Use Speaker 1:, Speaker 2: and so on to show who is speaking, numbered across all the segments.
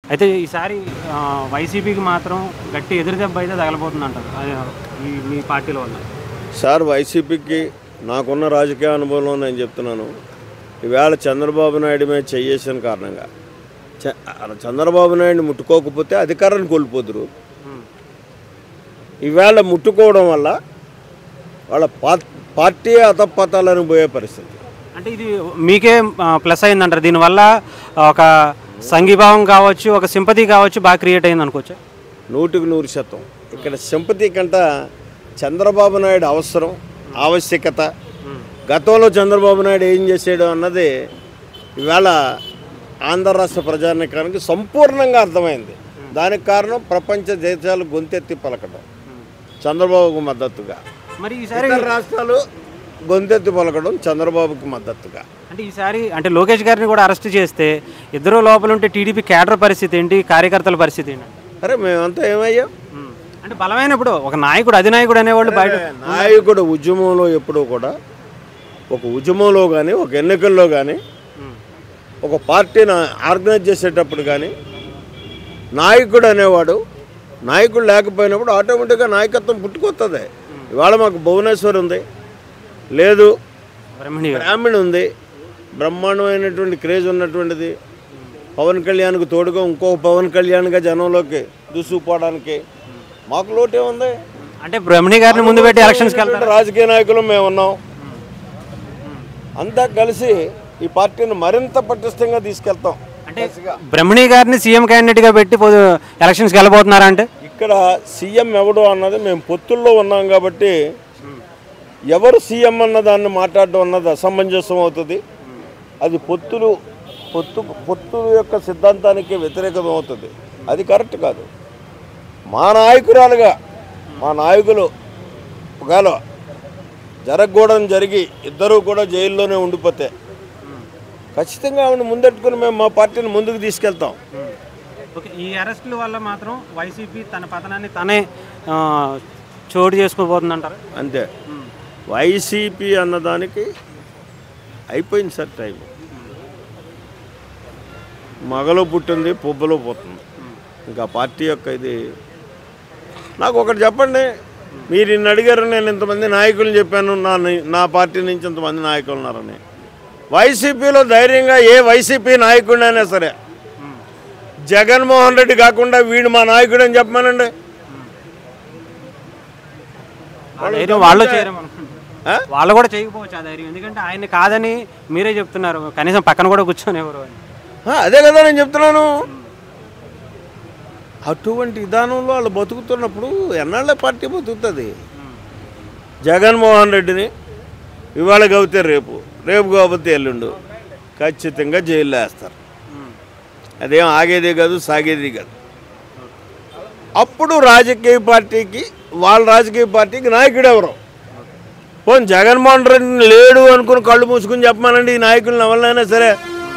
Speaker 1: అయితే ఈసారి ఆ, వైసీపీకి మాత్రం గట్టి ఎదురు దెబ్బ అయితే తగలబోతుంది అంటారు అది ఈ మీ పార్టీల వల్ల
Speaker 2: సార్ వైసీపీకి నాకున్న రాజకీయ అనుభవంలో నేను చెప్తున్నాను ఈవేళ చంద్రబాబు నాయుడు మీద చేసిన కారణంగా చ- చంద్రబాబు నాయుడిని ముట్టుకోకపోతే అధికారాన్ని కోల్పోదురు
Speaker 1: ఉమ్.
Speaker 2: ఈవేళ ముట్టుకోవడం వల్ల వాళ్ళ పా- పార్టీ అతపతాలని పోయే పరిస్థితి
Speaker 1: అంటే ఇది మీకే ఆ, ప్లస్ అయిందంటారు దీనివల్ల ఒక సంఘీభావం కావచ్చు ఒక సింపతి కావచ్చు బాగా క్రియేట్ అయింది అనుకోవచ్చు
Speaker 2: నూటికి నూరు శాతం ఇక్కడ సింపతి కంట చంద్రబాబు నాయుడు అవసరం ఆవశ్యకత గతంలో చంద్రబాబు నాయుడు ఏం చేసాడు అన్నది ఇవాళ ఆంధ్ర రాష్ట్ర ప్రజానికానికి సంపూర్ణంగా అర్థమైంది దానికి కారణం ప్రపంచ దేశాలు గొంతెత్తి పలకడం చంద్రబాబుకు మద్దతుగా
Speaker 1: మరి ఈసారి
Speaker 2: ఇతర రాష్ట్రాలు గొంతెత్తి పలకడం చంద్రబాబుకి మద్దతుగా
Speaker 1: అంటే ఈసారి అంటే లోకేష్ గారిని కూడా అరెస్ట్ చేస్తే ఇద్దరు లోపల ఉంటే టీడీపీ కేడర్ పరిస్థితి ఏంటి కార్యకర్తల పరిస్థితి ఏంటి
Speaker 2: అరే మేమంతా ఏమయ్యాం
Speaker 1: ఉమ్. అంటే బలమైనప్పుడు ఒక నాయకుడు అధినాయకుడు అనేవాళ్ళు బయట
Speaker 2: నాయకుడు ఉద్యమంలో ఎప్పుడూ కూడా ఒక ఉద్యమంలో కానీ ఒక ఎన్నికల్లో కానీ
Speaker 1: ఉమ్.
Speaker 2: ఒక పార్టీని ఆర్గనైజ్ చేసేటప్పుడు కానీ నాయకుడు అనేవాడు నాయకుడు లేకపోయినప్పుడు ఆటోమేటిక్గా నాయకత్వం పుట్టుకొస్తుంది ఇవాళ మాకు భువనేశ్వర్ ఉంది లేదు
Speaker 1: బ్రహ్మణి గారు
Speaker 2: బ్రాహ్మణ్ ఉంది బ్రహ్మాండమైనటువంటి క్రేజ్ ఉన్నటువంటిది పవన్ కళ్యాణ్కి తోడుగా ఇంకో పవన్ కళ్యాణ్గా జనంలోకి దూసుకుపోవడానికి మాకు లోటే ఉంది
Speaker 1: అంటే బ్రహ్మణి గారిని ముందు పెట్టి ఎలక్షన్స్కి వెళ్తారు
Speaker 2: రాజకీయ నాయకులు మేము ఉన్నాం అంతా కలిసి ఈ పార్టీని మరింత పటిష్టంగా తీసుకెళ్తాం
Speaker 1: అంటే బ్రహ్మణి గారిని సీఎం క్యాండిడేట్గా పెట్టి పొద్దు ఎలక్షన్స్కి వెళ్ళబోతున్నారా అంటే
Speaker 2: ఇక్కడ సీఎం ఎవడు అన్నది మేము పొత్తుల్లో ఉన్నాం కాబట్టి ఎవరు సీఎం అన్న దాన్ని మాట్లాడడం అన్నది అసమంజసం అవుతుంది అది పొత్తులు పొత్తు పొత్తుల యొక్క సిద్ధాంతానికి వ్యతిరేకం అవుతుంది అది కరెక్ట్ కాదు మా నాయకురాలుగా మా నాయకులు ఒకవేళ జరగకూడని జరిగి ఇద్దరూ కూడా జైల్లోనే ఉండిపోతే ఖచ్చితంగా ఆవిడ ముందెట్టుకుని మేము మా పార్టీని ముందుకు తీసుకెళ్తాం
Speaker 1: ఓకే ఈ అరెస్టుల వల్ల మాత్రం వైసీపీ తన పతనాన్ని తనే ఆ, చోటు చేసుకోబోతుంది అంటారు
Speaker 2: అంతే వైసీపీ అన్నదానికి అయిపోయింది సార్ టైం మగలో పుట్టింది పుబ్బలో పోతుంది ఇంకా పార్టీ యొక్క ఇది నాకు ఒకటి చెప్పండి మీరు ఇన్ని అడిగారు నేను ఇంతమంది నాయకులు చెప్పాను నా నా పార్టీ నుంచి ఇంతమంది నాయకులు ఉన్నారని వైసీపీలో ధైర్యంగా ఏ వైసీపీ నాయకుడినైనా సరే జగన్మోహన్ రెడ్డి కాకుండా వీడు మా నాయకుడు అని చెప్పమానండి
Speaker 1: ఆ ధైర్యం వాళ్ళు చేయరు అనుకుంటున్నాను.
Speaker 2: ఆ?
Speaker 1: వాళ్ళు కూడా చేయకపోవచ్చు ఆ ధైర్యం ఎందుకంటే ఆయన కాదని మీరే చెప్తున్నారు కనీసం పక్కన కూడా కూర్చొని ఎవరు అని
Speaker 2: ఆ, అదే కదా నేను చెప్తున్నాను అటువంటి విధానంలో వాళ్ళు బతుకుతున్నప్పుడు ఎన్నాళ్ళ పార్టీ బతుకుతుంది జగన్మోహన్ రెడ్డిని ఇవాళ గవితే రేపు రేపు కాకపోతే ఎల్లుండు ఖచ్చితంగా జైల్లో వేస్తారు అదేం ఆగేది కాదు సాగేది కాదు అప్పుడు రాజకీయ పార్టీకి వాళ్ళ రాజకీయ పార్టీకి నాయకుడు ఎవరు పోనీ జగన్మోహన్ రెడ్డి లేడు అనుకుని కళ్ళు మూసుకుని చెప్పమానండి ఈ నాయకులను ఎవరినైనా సరే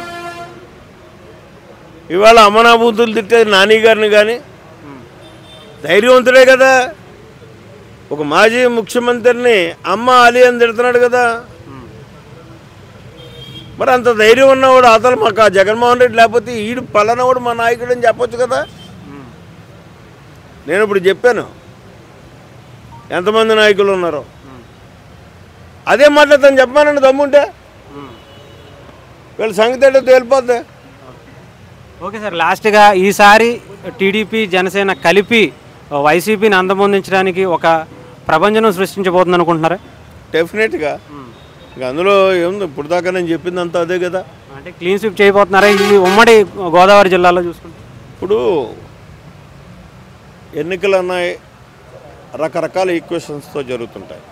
Speaker 2: ఇవాళ అమనాభూతులు తిట్టే నాని గారిని కానీ ధైర్యవంతుడే కదా ఒక మాజీ ముఖ్యమంత్రిని అమ్మ అలీ అని తిడుతున్నాడు కదా మరి అంత ధైర్యం ఉన్నవాడు అతను మాకు ఆ జగన్మోహన్ రెడ్డి లేకపోతే ఈడు పలానవాడు మా నాయకుడు అని చెప్పొచ్చు కదా నేను ఇప్పుడు చెప్పాను ఎంతమంది నాయకులు ఉన్నారో అదే మాట తను చెప్పమానండి దమ్ముంటే వీళ్ళ సంగతి ఏంటో తేలిపోద్ది
Speaker 1: ఓకే సార్ లాస్ట్గా ఈసారి టీడీపీ జనసేన కలిపి వైసీపీని అందమొందించడానికి ఒక ప్రభంజనం సృష్టించబోతుంది అనుకుంటున్నారా
Speaker 2: డెఫినెట్గా ఇంకా అందులో ఏముంది ఇప్పుడు దాకా నేను చెప్పిందంతా అదే కదా
Speaker 1: అంటే క్లీన్ స్వీప్ చేయబోతున్నారా ఇది ఉమ్మడి గోదావరి జిల్లాలో చూసుకుంటే
Speaker 2: ఇప్పుడు ఎన్నికలు అన్నాయి రకరకాల ఈక్వేషన్స్తో జరుగుతుంటాయి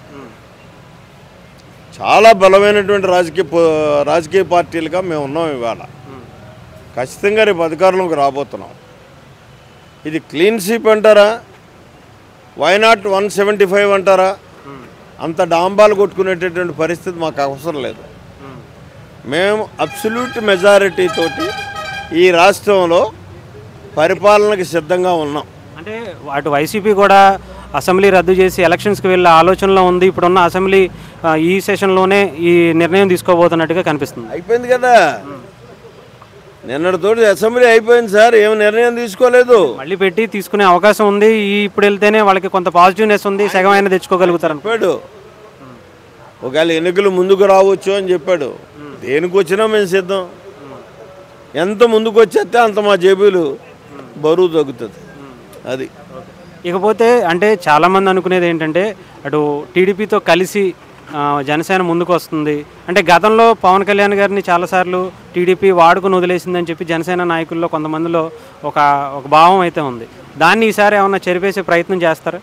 Speaker 2: చాలా బలమైనటువంటి రాజకీయ పో- రాజకీయ పార్టీలుగా మేము ఉన్నాం ఇవాళ ఖచ్చితంగా రేపు అధికారంలోకి రాబోతున్నాం ఇది క్లీన్ స్వీప్ అంటారా why not one seventy five అంటారా అంత డాంబాలు కొట్టుకునేటటువంటి పరిస్థితి మాకు అవసరం లేదు మేము అబ్సల్యూట్ మెజారిటీ తోటి ఈ రాష్ట్రంలో పరిపాలనకి సిద్ధంగా ఉన్నాం
Speaker 1: అంటే అటు వైసీపీ కూడా అసెంబ్లీ రద్దు చేసి ఎలక్షన్స్కి వెళ్ళే ఆలోచనలో ఉంది ఇప్పుడున్న అసెంబ్లీ ఆ, ఈ సెషన్లోనే ఈ నిర్ణయం తీసుకోబోతున్నట్టుగా కనిపిస్తుంది
Speaker 2: అయిపోయింది కదా నిన్నటితోటి అసెంబ్లీ అయిపోయింది సార్ ఏం నిర్ణయం తీసుకోలేదు
Speaker 1: మళ్ళీ పెట్టి తీసుకునే అవకాశం ఉంది ఈ ఇప్పుడు వెళ్తేనే వాళ్ళకి కొంత పాజిటివ్నెస్ ఉంది సగం అయినా తెచ్చుకోగలుగుతారు
Speaker 2: చెప్పాడు ఒకవేళ ఎన్నికలు ముందుకు రావచ్చు అని చెప్పాడు దేనికి వచ్చినా మేము సిద్ధం ఎంత ముందుకు వచ్చేస్తే అంత మా జేబులు బరువు తగ్గుతుంది అది
Speaker 1: ఇకపోతే అంటే చాలామంది అనుకునేది ఏంటంటే అటు టీడీపీతో కలిసి ఆ, జనసేన ముందుకు వస్తుంది అంటే గతంలో పవన్ కళ్యాణ్ గారిని చాలాసార్లు టీడీపీ వాడుకుని వదిలేసిందని చెప్పి జనసేన నాయకుల్లో కొంతమందిలో ఒక ఒక భావం అయితే ఉంది దాన్ని ఈసారి ఏమన్నా చెరిపేసే ప్రయత్నం చేస్తారా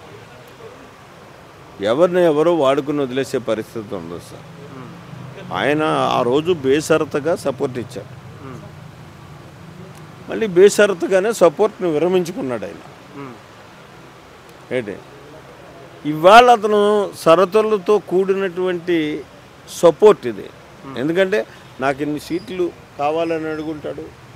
Speaker 2: ఎవరిని ఎవరో వాడుకుని వదిలేసే పరిస్థితి ఉండదు సార్ ఆయన ఆ రోజు బేసరతగా సపోర్ట్ ఇచ్చారు మళ్ళీ బేసరతగానే సపోర్ట్ని విరమించుకున్నాడు ఆయన ఏంటి ఇవాళ అతను షరతులతో కూడినటువంటి సపోర్ట్ ఇది ఎందుకంటే నాకు ఇన్ని సీట్లు కావాలని అడుగుంటాడు